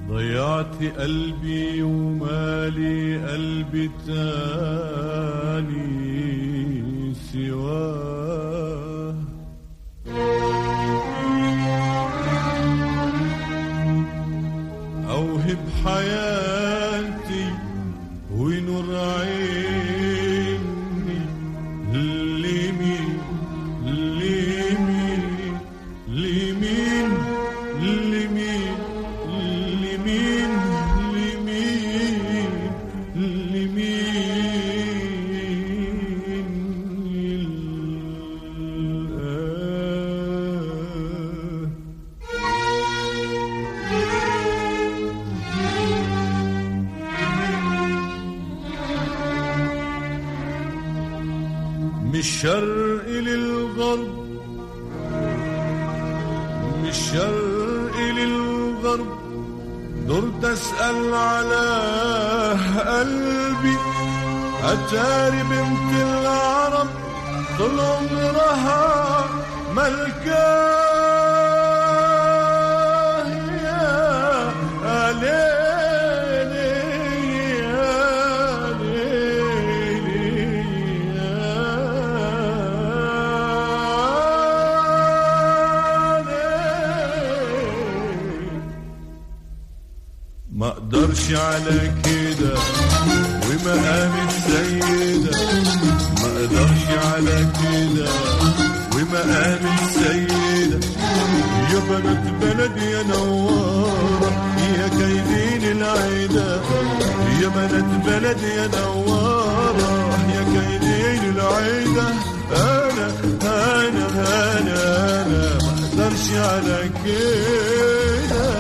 ضيعت قلبي ومالي قلبي تاني سواه أوهب حياتي ونور عيني لمين لمين لمين لمين لمين لمين لمين من الشرق للغرب من الشرق للغرب درت اسال على قلبي اتاري بنت العرب طول عمرها ملكاه يا ليلي يا ليلي يا ليلي ما اقدرش على كده ومقام السيدة ما اقدرش على كده ومقام السيدة يا بنات بلدي يا نوارة يا كايدين العيدة يا بنات بلدي يا نوارة يا كايدين العيدة انا انا انا انا ما اقدرش على كده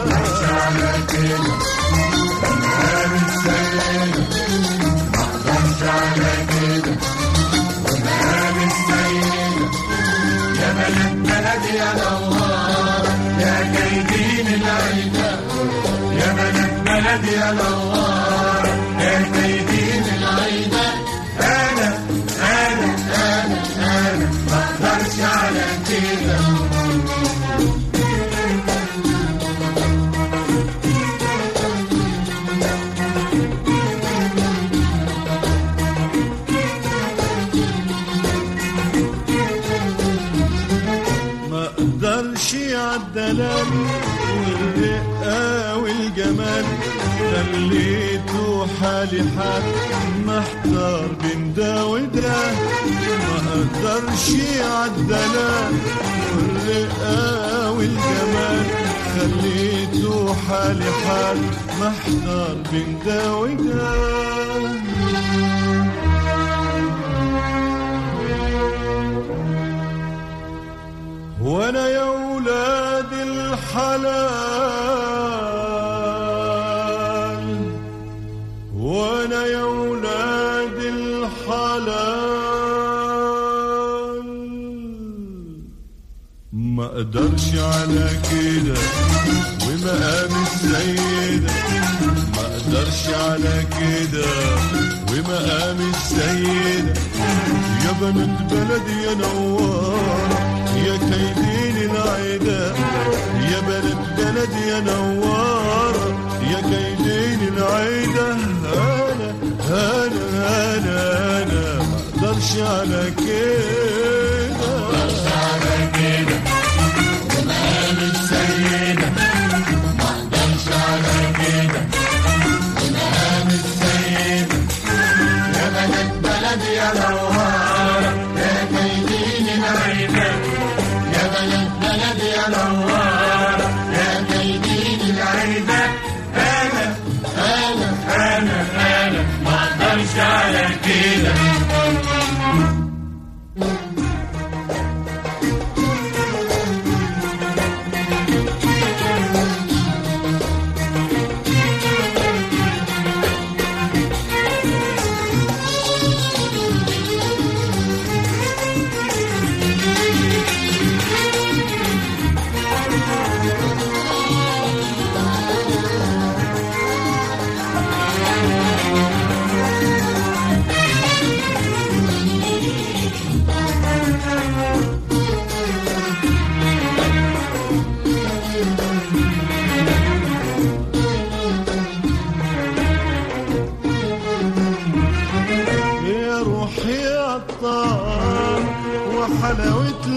ما اقدرش عالدلال والرقة والجمال خليته حالي حال محتار بين ده وده ما اقدرش عالدلال والرقة والجمال خليته حالي حال محتار بين ده وده وانا يا ولاد الحلال وانا يا ولاد الحلال ما اقدرش على كده ومقام السيدة ما اقدرش على كده ومقام السيدة يا بنت بلدي يا نوارة يا كايدين العيدة يا بنت بلدي يا نوارة يا كايدين العيدة أنا أنا أنا أنا ما أقدرش على كده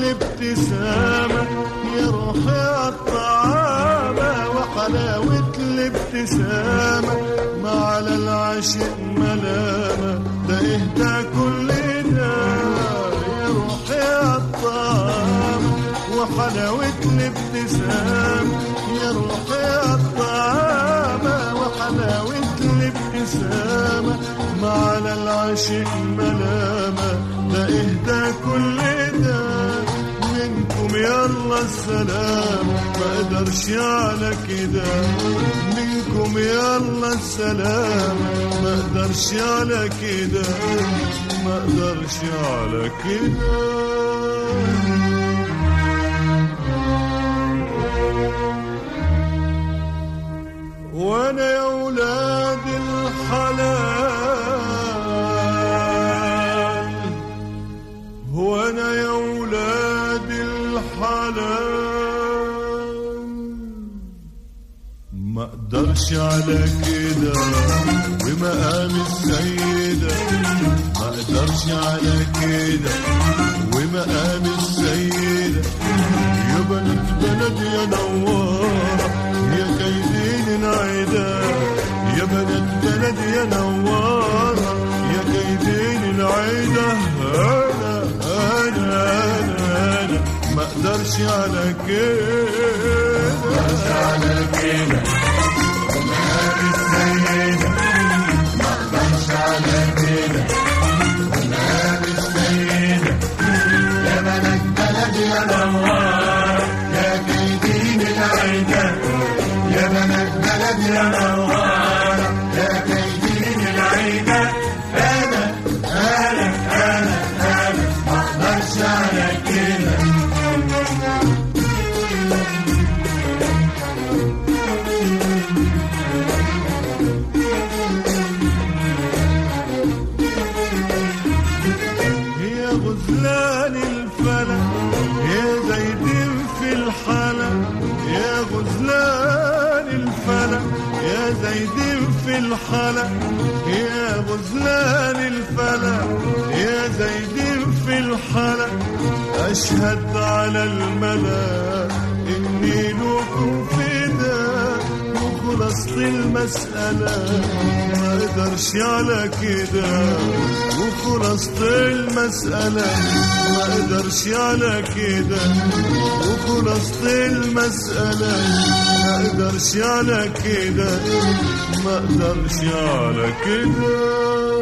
الابتسامة يا روحي عالطعامة وحلاوة الابتسامة ما على العاشق ملامة ده اهدى كل ده يا روحي عالطعامة وحلاوة الابتسامة يا روحي عالطعامة وحلاوة الابتسامة ما على العاشق ملامة ده اهدى كل ده منكم يلا السلام ما اقدرش على كده منكم يلا السلام ما اقدرش على كده ما اقدرش على كده وانا يا ولاد الحلال وانا يا ولاد الحلال ما اقدرش على كده ومقام السيدة ما اقدرش على كده ومقام السيدة يا بنت بلد يا نوارة يا كيدين العدا يا بنت بلد يا نوارة يا كيدين العدا انا انا انا انا ما اقدرش على كده على كده السيدة ما اقدرش على كده السيدة يا بلد بلد يا نوار يا كيدين العدا يا بلد بلد يا نوار يا كيدين العدا انا انا انا انا ما اقدرش على كده يا غزلان الفلك يا زيدين في الحلق يا غزلان الفلك يا زيدين في الحلق يا غزلان الفلك يا زيدين في الحلق أشهد على الملا إني لكم فداء وخلصت المسألة ما اقدرش على كده وخلصت المسألة ما اقدرش على كده وخلصت المسألة ما اقدرش على كده ما اقدرش على كده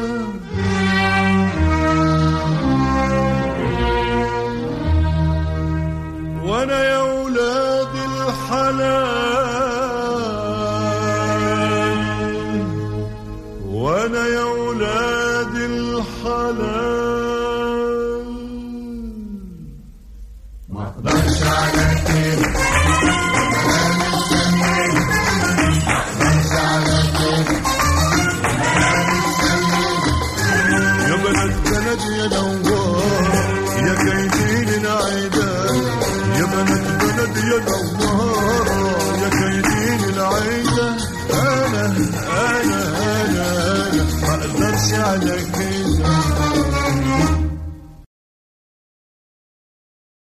وانا يا ولاد الحلال وانا يا ولاد الحلال ما اقدرش على كده يا بلد بلد يا نوار يا كيدين العدا يا بلد بلد يا نوار يا كيدين العدا انا انا انا انا ما اقدرش على كده